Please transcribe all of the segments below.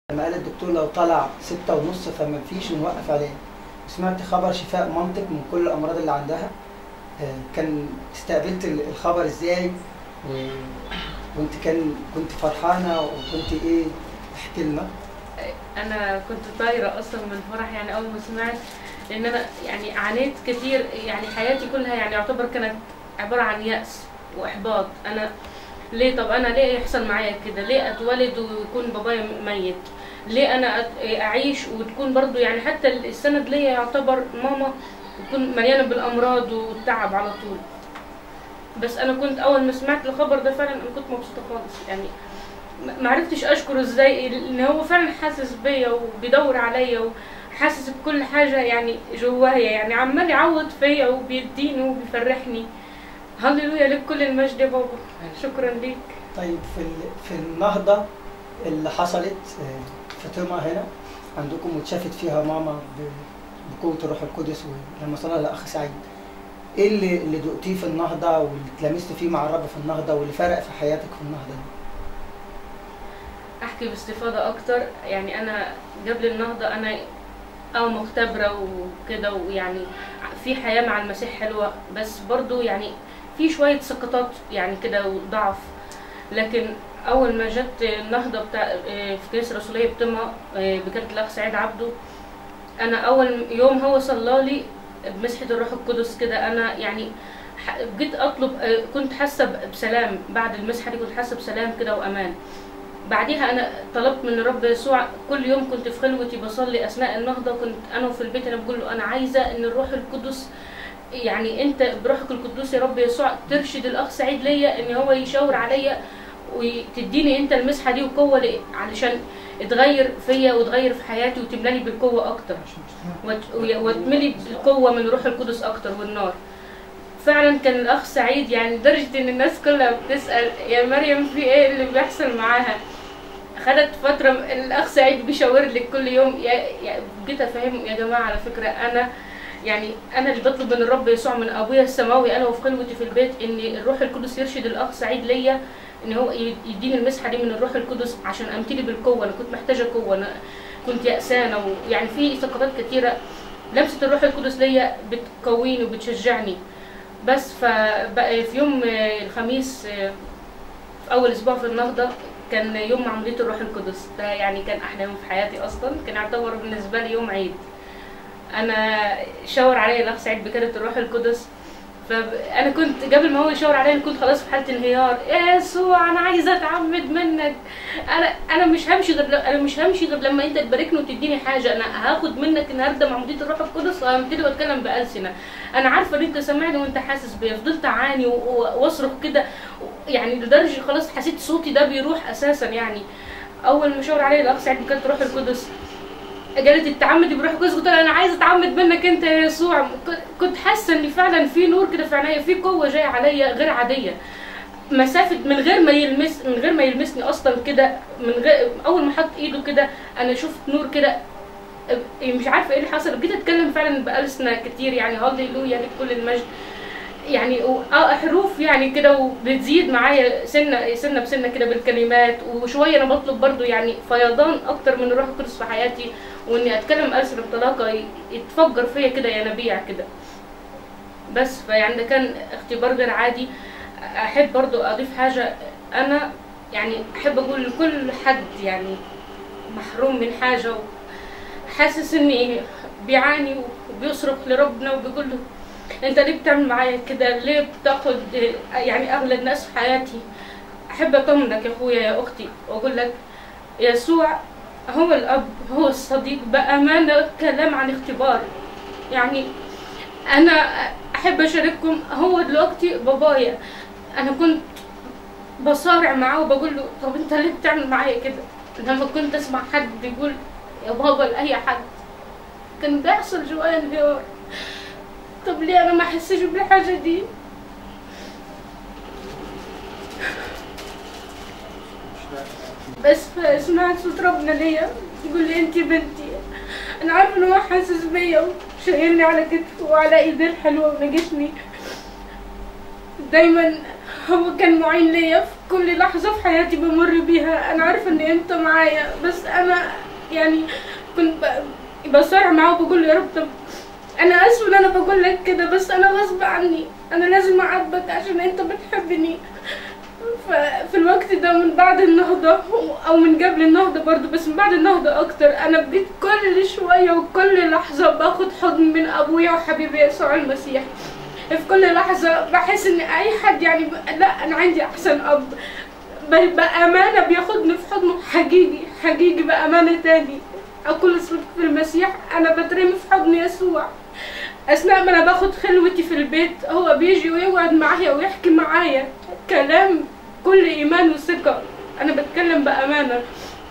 لما قال الدكتور لو طلع ستة ونص فما فيش نوقف عليه سمعت خبر شفاء منطق من كل الأمراض اللي عندها آه، كان استقبلت ال- الخبر ازاي و- وانت كان كنت فرحانة وكنت ايه احكي لنا انا كنت طايره اصلا من الفرح يعني اول ما سمعت لان انا يعني عانيت كتير يعني حياتي كلها يعني يعتبر كانت عباره عن يأس واحباط انا ليه طب انا ليه يحصل معايا كده ليه اتولد ويكون بابايا ميت ليه انا أت- اعيش وتكون برضو يعني حتى السند ليا يعتبر ماما تكون مليانه بالامراض والتعب على طول بس انا كنت اول ما سمعت الخبر ده فعلا انا كنت مبسوطه خالص يعني ما- ما عرفتش اشكره ازاي ان هو فعلا حاسس بيا وبيدور عليا وحاسس بكل حاجه يعني جوايا يعني عمال يعوض فيا وبيديني وبيفرحني هللويا لك كل المجد يا بابا شكرا ليك طيب في ال- في النهضة اللي حصلت آه، في طمع هنا عندكم واتشافت فيها ماما ب- بقوة الروح القدس ولما صلى لأخ سعيد ايه اللي اللي دقتيه في النهضة واللي اتلمست فيه مع الرب في النهضة واللي فرق في حياتك في النهضة دي؟ احكي باستفاضه اكتر يعني انا قبل النهضه انا اه مختبره وكده ويعني في حياه مع المسيح حلوه بس برضو يعني في شويه سقطات يعني كده وضعف لكن اول ما جت النهضه بتاع آه، في كنيسه الرسوليه بتما آه، بكانت الاخ سعيد عبده انا اول يوم هو صلى لي بمسحه الروح القدس كده انا يعني ح- جيت اطلب آه، كنت حاسه بسلام بعد المسحه دي كنت حاسه بسلام كده وامان بعديها انا طلبت من الرب يسوع كل يوم كنت في خلوتي بصلي اثناء النهضه كنت انا وفي البيت انا بقول له انا عايزه ان الروح القدس يعني انت بروحك القدوس يا رب يسوع ترشد الاخ سعيد ليا ان هو يشاور عليا وتديني انت المسحه دي وقوه ل- علشان تغير فيا وتغير في حياتي وتملاني بالقوه اكتر وت- وتملي بالقوه من روح القدس اكتر والنار فعلا كان الاخ سعيد يعني لدرجه ان الناس كلها بتسال يا مريم في ايه اللي بيحصل معاها خدت فترة الأخ سعيد بيشاور لك كل يوم يا يا جيت أفهمهم يا جماعة على فكرة أنا يعني أنا اللي بطلب من الرب يسوع من أبويا السماوي أنا وفي خلوتي في البيت إن الروح القدس يرشد الأخ سعيد ليا إن هو ي- يديني المسحة دي من الروح القدس عشان أمتلي بالقوة أنا كنت محتاجة قوة أنا كنت يأسانة ويعني في سقطات كتيرة لمسة الروح القدس ليا بتقويني وبتشجعني بس فبقى في يوم آه، الخميس آه، في اول اسبوع في النهضه كان يوم معموديه الروح القدس ده يعني كان احلى يوم في حياتي اصلا كان يعتبر بالنسبه لي يوم عيد انا شاور عليا الاخ سعيد بكلمه الروح القدس فانا كنت قبل ما هو يشاور عليا أنا كنت خلاص في حاله انهيار يا يسوع انا عايزه اتعمد منك انا انا مش همشي غير انا مش همشي غير لما انت تباركني وتديني حاجه انا هاخد منك النهارده معموديه الروح القدس وهبتدي واتكلم بالسنه انا عارفه ان انت سامعني وانت حاسس بيا فضلت اعاني و- و- واصرخ كده يعني لدرجه خلاص حسيت صوتي ده بيروح اساسا يعني اول ما شاور عليا الاخ سعيد بكلمه الروح القدس قالت التعمد بروح القدس قلت لها انا عايزه اتعمد منك انت يا يسوع ك- كنت حاسه ان فعلا في نور كده في عينيا في قوه جايه عليا غير عاديه مسافه من غير ما يلمس من غير ما يلمسني اصلا كده من غير اول ما حط ايده كده انا شفت نور كده أ- مش عارفه ايه اللي حصل جيت اتكلم فعلا بألسنة كتير يعني هللويا لك كل المجد يعني و- اه حروف يعني كده وبتزيد معايا سنه سنه بسنه كده بالكلمات وشويه انا بطلب برضو يعني فيضان اكتر من الروح القدس في حياتي واني اتكلم ألسنة بطلاقه ي- يتفجر فيا كده ينابيع كده بس فيعني ده كان اختبار غير عادي احب برضو اضيف حاجه انا يعني احب اقول لكل حد يعني محروم من حاجه وحاسس اني بيعاني وبيصرخ لربنا وبيقول له انت ليه بتعمل معايا كده ليه بتاخد يعني اغلى الناس في حياتي احب اطمنك يا اخويا يا اختي واقول لك يسوع هو الاب هو الصديق بامانه كلام عن اختبار يعني انا احب اشارككم هو دلوقتي بابايا انا كنت بصارع معاه وبقول له طب انت ليه بتعمل معايا كده لما كنت اسمع حد بيقول يا بابا لاي حد كان بيحصل جوايا انهيار طب ليه انا ما احسش بالحاجه دي بس فسمعت صوت ربنا ليا يقول لي انت بنتي انا عارفه ان هو حاسس بيا وشايلني على كتفه وعلى ايديه الحلوه ونجشني دايما هو كان معين ليا في كل لحظة في حياتي بمر بيها أنا عارفة إن أنت معايا بس أنا يعني كنت ب- بصارع معاه وبقول له يا رب طب أنا آسفة إن أنا بقول لك كده بس أنا غصب عني أنا لازم أعاتبك عشان أنت بتحبني ففي الوقت ده من بعد النهضة أو من قبل النهضة برضو بس من بعد النهضة أكتر أنا بقيت كل شوية وكل لحظة باخد حضن من أبويا وحبيبي يسوع المسيح في كل لحظة بحس إن أي حد يعني ب... لا أنا عندي أحسن أب ب- بأمانة بياخدني في حضنه حقيقي حقيقي بأمانة تاني أقول صدق في المسيح أنا بترمي في حضن يسوع أثناء ما أنا باخد خلوتي في البيت هو بيجي ويقعد معايا ويحكي معايا كلام كل إيمان وثقة أنا بتكلم بأمانة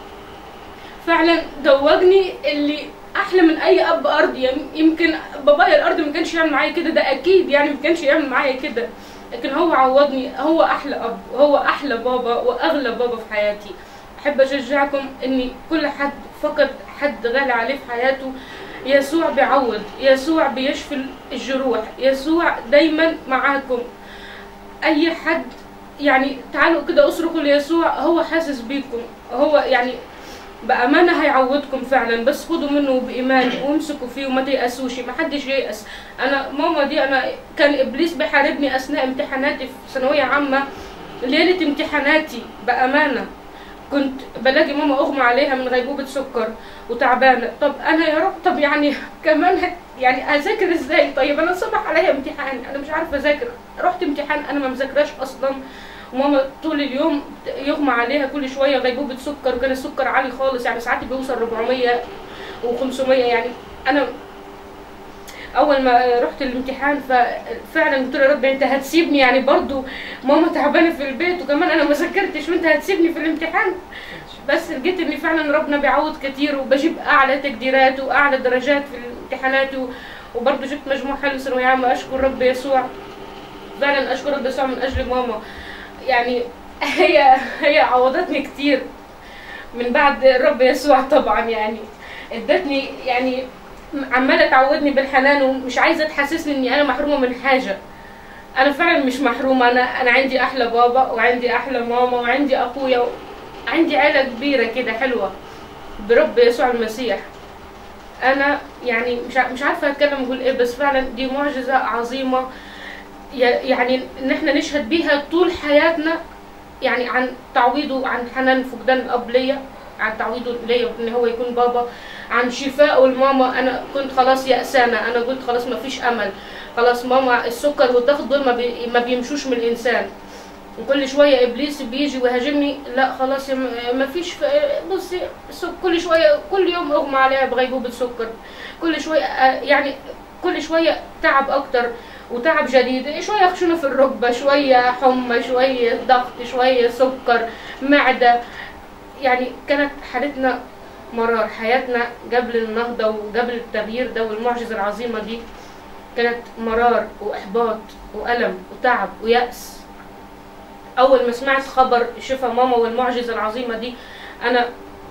فعلا دوجني اللي احلى من اي اب ارضي يعني يمكن بابايا الارض ما كانش يعمل معايا كده ده اكيد يعني ما كانش يعمل معايا كده لكن هو عوضني هو احلى اب هو احلى بابا واغلى بابا في حياتي احب اشجعكم ان كل حد فقد حد غالي عليه في حياته يسوع بيعوض يسوع بيشفي الجروح يسوع دايما معاكم اي حد يعني تعالوا كده اصرخوا ليسوع هو حاسس بيكم هو يعني بأمانة هيعوضكم فعلا بس خدوا منه بإيمان وامسكوا فيه وما تيأسوش ما حدش ييأس أنا ماما دي أنا كان إبليس بيحاربني أثناء امتحاناتي في ثانوية عامة ليلة امتحاناتي بأمانة كنت بلاقي ماما أغمى عليها من غيبوبة سكر وتعبانة طب أنا يا رب طب يعني كمان هت يعني أذاكر إزاي طيب أنا صبح عليا امتحان أنا مش عارفة أذاكر رحت امتحان أنا ما مذاكراش أصلا وماما طول اليوم يغمى عليها كل شويه غيبوبه سكر وكان السكر عالي خالص يعني ساعات بيوصل 400 و500 يعني انا اول ما رحت الامتحان ففعلا قلت له يا رب انت هتسيبني يعني برضو ماما تعبانه في البيت وكمان انا ما ذاكرتش وانت هتسيبني في الامتحان بس لقيت ان فعلا ربنا بيعوض كتير وبجيب اعلى تقديرات واعلى درجات في الامتحانات و- وبرضه جبت مجموع حلو ثانويه عامه اشكر رب يسوع فعلا اشكر رب يسوع من اجل ماما يعني هي هي عوضتني كتير من بعد الرب يسوع طبعا يعني ادتني يعني عماله تعودني بالحنان ومش عايزه تحسسني اني انا محرومه من حاجه انا فعلا مش محرومه انا انا عندي احلى بابا وعندي احلى ماما وعندي اخويا عندي عيله كبيره كده حلوه برب يسوع المسيح انا يعني مش ع- مش عارفه اتكلم اقول ايه بس فعلا دي معجزه عظيمه ي- يعني ان احنا نشهد بيها طول حياتنا يعني عن تعويضه عن حنان فقدان الاب ليا عن تعويضه ليا ان هو يكون بابا عن شفائه لماما انا كنت خلاص يأسانة انا قلت خلاص ما فيش امل خلاص ماما السكر والضغط دول ما, بي ما بيمشوش من الانسان وكل شويه ابليس بيجي ويهاجمني لا خلاص يا م- ما فيش ف- بصي السك- كل شويه كل يوم اغمى عليها بغيبوبه سكر كل شويه آه، يعني كل شويه تعب اكتر وتعب جديد شويه خشونه في الركبه شويه حمى شويه ضغط شويه سكر معده يعني كانت حالتنا مرار حياتنا قبل النهضه وقبل التغيير ده والمعجزه العظيمه دي كانت مرار واحباط والم وتعب ويأس اول ما سمعت خبر شفا ماما والمعجزه العظيمه دي انا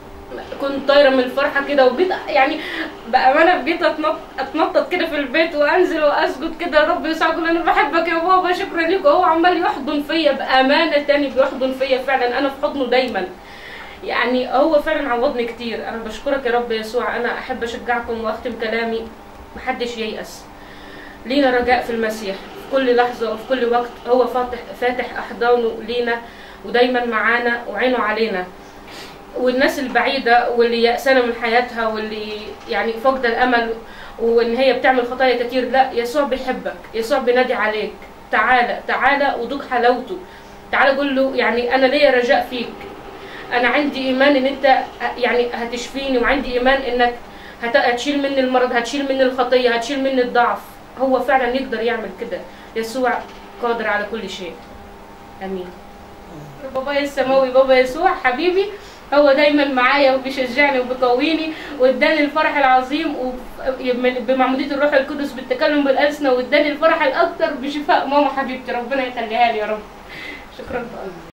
كنت طايره من الفرحه كده وبقيت يعني بامانه بقيت اتنط اتنطط كده في البيت وانزل واسجد كده رب يسوع اقول انا بحبك يا بابا شكرا ليك وهو عمال يحضن فيا بامانه تاني بيحضن فيا فعلا انا في حضنه دايما يعني هو فعلا عوضني كتير انا بشكرك يا رب يسوع انا احب اشجعكم واختم كلامي محدش ييأس لينا رجاء في المسيح في كل لحظة وفي كل وقت هو فاتح فاتح أحضانه لينا ودايما معانا وعينه علينا والناس البعيدة واللي يأسانة من حياتها واللي يعني فاقدة الأمل وإن هي بتعمل خطايا كتير لا يسوع بيحبك يسوع بينادي عليك تعالى تعالى وذوق حلاوته تعالى قول له يعني أنا ليا رجاء فيك أنا عندي إيمان إن أنت يعني هتشفيني وعندي إيمان إنك هت- هتشيل مني المرض هتشيل مني الخطية هتشيل مني الضعف هو فعلا يقدر يعمل كده يسوع قادر على كل شيء امين بابايا السماوي بابا يسوع حبيبي هو دايما معايا وبيشجعني وبيقويني واداني الفرح العظيم وب- بمعمودية الروح القدس بالتكلم بالألسنة واداني الفرح الأكتر بشفاء ماما حبيبتي ربنا يخليها لي يا رب شكرا